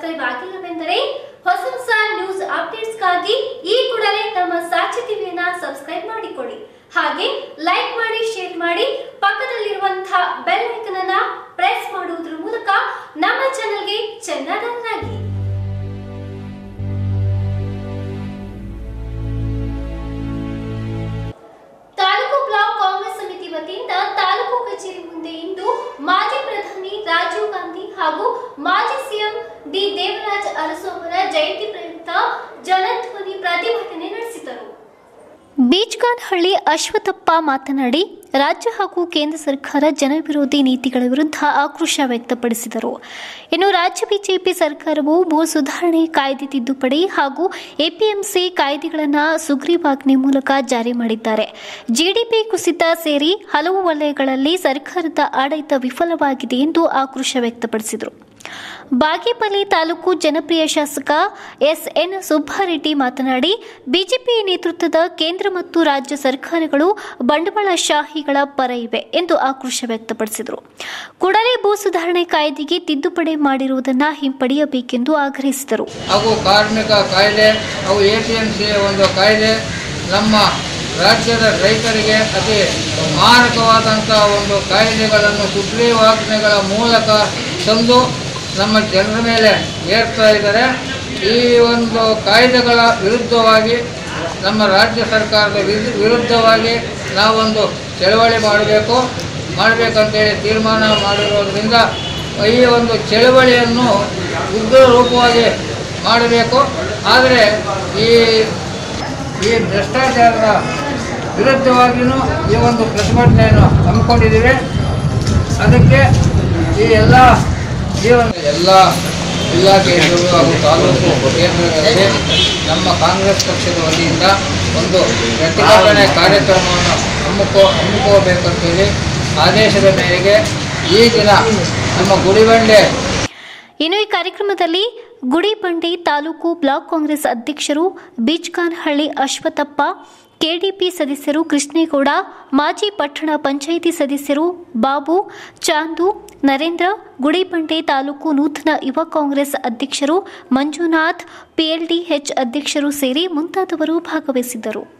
subscribe ಆಗಿಲ್ಲವೆಂದರೆ ಹೊಸ ಹೊಸ news ಅಪ್ಡೇಟ್ಸ್ಗಾಗಿ ಈ ಕೂಡಲೇ ನಮ್ಮ ಸಾಕ್ಷಿ ಟಿವಿಯನ್ನ ಸಬ್ಸ್ಕ್ರೈಬ್ ಮಾಡಿಕೊಳ್ಳಿ ಹಾಗೆ ಲೈಕ್ ಮಾಡಿ ಶೇರ್ ಮಾಡಿ ಪಕ್ಕದಲ್ಲಿರುವಂತಹ ಬೆಲ್ ಐಕನ್ ಅನ್ನ ಪ್ರೆಸ್ ಮಾಡುವುದರ ಮೂಲಕ ನಮ್ಮ ಚಾನೆಲ್ಗೆ ಚೆನ್ನದಾರರಾಗಿ ತಾಲೂಕು ಬ್ಲಾಕ್ ಕಾಂಗ್ರೆಸ್ ಸಮಿತಿ ವತಿಯಿಂದ ತಾಲೂಕು ಕಚೇರಿ ಮುಂದೆ ಇಂದು ಮಾಜಿ ಪ್ರಧಾನಿ ರಾಜೀವ್ ಗಾಂಧಿ ಹಾಗೂ ಮಾಜಿ ಸಿಎಂ ಡಿ ದೇವರಾಜ್ ಅರಸು ಅವರ ಜಯಂತಿ ಪ್ರಯುಕ್ತ ಜನಧ್ವನಿ ಪ್ರತಿಭಟನೆ ನಡೆಸಿದರು ಬೀಚ್ಗಾನಹಳ್ಳಿ ಅಶ್ವಥಪ್ಪ ಮಾತನಾಡಿ ರಾಜ್ಯ ಹಾಗೂ ಕೇಂದ್ರ ಸರ್ಕಾರ ಜನವಿರೋಧಿ ನೀತಿಗಳ ವಿರುದ್ಧ ಆಕ್ರೋಶ ವ್ಯಕ್ತಪಡಿಸಿದರು ಇನ್ನು ರಾಜ್ಯ ಬಿಜೆಪಿ ಸರ್ಕಾರವು ಭೂ ಸುಧಾರಣೆ ಕಾಯ್ದೆ ತಿದ್ದುಪಡಿ ಹಾಗೂ ಎಪಿಎಂಸಿ ಕಾಯ್ದೆಗಳನ್ನು ಸುಗ್ರೀವಾಜ್ಞೆ ಮೂಲಕ ಜಾರಿ ಮಾಡಿದ್ದಾರೆ ಜಿಡಿಪಿ ಕುಸಿತ ಸೇರಿ ಹಲವು ವಲಯಗಳಲ್ಲಿ ಸರ್ಕಾರದ ಆಡಳಿತ ವಿಫಲವಾಗಿದೆ ಎಂದು ಆಕ್ರೋಶ ವ್ಯಕ್ತಪಡಿಸಿದರು ಬಾಗೇಪಲ್ಲಿ ತಾಲೂಕು ಜನಪ್ರಿಯ ಶಾಸಕ ಎಸ್ಎನ್ ಸುಬ್ಬಾರೆಡ್ಡಿ ಮಾತನಾಡಿ ಬಿಜೆಪಿ ನೇತೃತ್ವದ ಕೇಂದ್ರ ಮತ್ತು ರಾಜ್ಯ ಸರ್ಕಾರಗಳು ಬಂಡವಾಳಶಾಹಿಗಳ ಪರ ಇವೆ ಎಂದು ಆಕ್ರೋಶ ವ್ಯಕ್ತಪಡಿಸಿದರು ಕೂಡಲೇ ಭೂ ಸುಧಾರಣೆ ಕಾಯ್ದೆಗೆ ತಿದ್ದುಪಡಿ ಮಾಡಿರುವುದನ್ನು ಹಿಂಪಡೆಯಬೇಕೆಂದು ಆಗ್ರಹಿಸಿದರು ಹಾಗೂ ಕಾರ್ಮಿಕ ಕಾಯ್ದೆ ಹಾಗೂ ಎ ಪಿ ಎಂ ಸಿ ಒಂದು ಕಾಯ್ದೆ ನಮ್ಮ ರಾಜ್ಯದ ರೈತರಿಗೆ ಅತಿ ಮಾರಕವಾದಂಥ ಒಂದು ಕಾಯ್ದೆಗಳನ್ನು ಸುಗ್ರೀವಾಜ್ಞೆಗಳ ಮೂಲಕ ತಂದು ನಮ್ಮ ಜನರ ಮೇಲೆ ಏರ್ತಾ ಇದ್ದಾರೆ ಈ ಒಂದು ಕಾಯ್ದೆಗಳ ವಿರುದ್ಧವಾಗಿ ನಮ್ಮ ರಾಜ್ಯ ಸರ್ಕಾರದ ವಿರು- ವಿರುದ್ಧವಾಗಿ ನಾವೊಂದು ಚಳವಳಿ ಮಾಡಬೇಕು ಮಾಡಬೇಕಂತೇಳಿ ತೀರ್ಮಾನ ಮಾಡಿರೋದ್ರಿಂದ ಈ ಒಂದು ಚಳವಳಿಯನ್ನು ಉಗ್ರ ರೂಪವಾಗಿ ಮಾಡಬೇಕು ಆದರೆ ಈ ಈ ಭ್ರಷ್ಟಾಚಾರದ ವಿರುದ್ಧವಾಗಿಯೂ ಈ ಒಂದು ಪ್ರತಿಭಟನೆಯನ್ನು ಹಮ್ಮಿಕೊಂಡಿದ್ದೀವಿ ಅದಕ್ಕೆ ಈ ಎಲ್ಲ ಈ ಒಂದು ಎಲ್ಲ ಜಿಲ್ಲಾ ಕೇಂದ್ರಗಳು ಹಾಗೂ ತಾಲೂಕು ಕೇಂದ್ರಗಳಲ್ಲಿ ನಮ್ಮ ಕಾಂಗ್ರೆಸ್ ಪಕ್ಷದ ವತಿಯಿಂದ ಒಂದು ಪ್ರತಿಭಟನೆ ಕಾರ್ಯಕ್ರಮವನ್ನು ಹಮ್ಮಿಕೋ ಹಮ್ಮಿಕೋಬೇಕಂತೇಳಿ ಆದೇಶದ ಮೇರೆಗೆ ಈ ದಿನ ನಮ್ಮ ಗುಡಿಬಂಡೆ ಇನ್ನು ಈ ಕಾರ್ಯಕ್ರಮದಲ್ಲಿ ಗುಡಿಬಂಡೆ ತಾಲೂಕು ಬ್ಲಾಕ್ ಕಾಂಗ್ರೆಸ್ ಅಧ್ಯಕ್ಷರು ಬೀಚ್ಗಾನಹಳ್ಳಿ ಅಶ್ವಥಪ್ಪ ಕೆಡಿಪಿ ಸದಸ್ಯರು ಕೃಷ್ಣೇಗೌಡ ಮಾಜಿ ಪಟ್ಟಣ ಪಂಚಾಯಿತಿ ಸದಸ್ಯರು ಬಾಬು ಚಾಂದು ನರೇಂದ್ರ ಗುಡಿಬಂಡೆ ತಾಲೂಕು ನೂತನ ಯುವ ಕಾಂಗ್ರೆಸ್ ಅಧ್ಯಕ್ಷರು ಮಂಜುನಾಥ್ ಪಿಎಲ್ಡಿಎಚ್ ಅಧ್ಯಕ್ಷರು ಸೇರಿ ಮುಂತಾದವರು ಭಾಗವಹಿಸಿದ್ದರು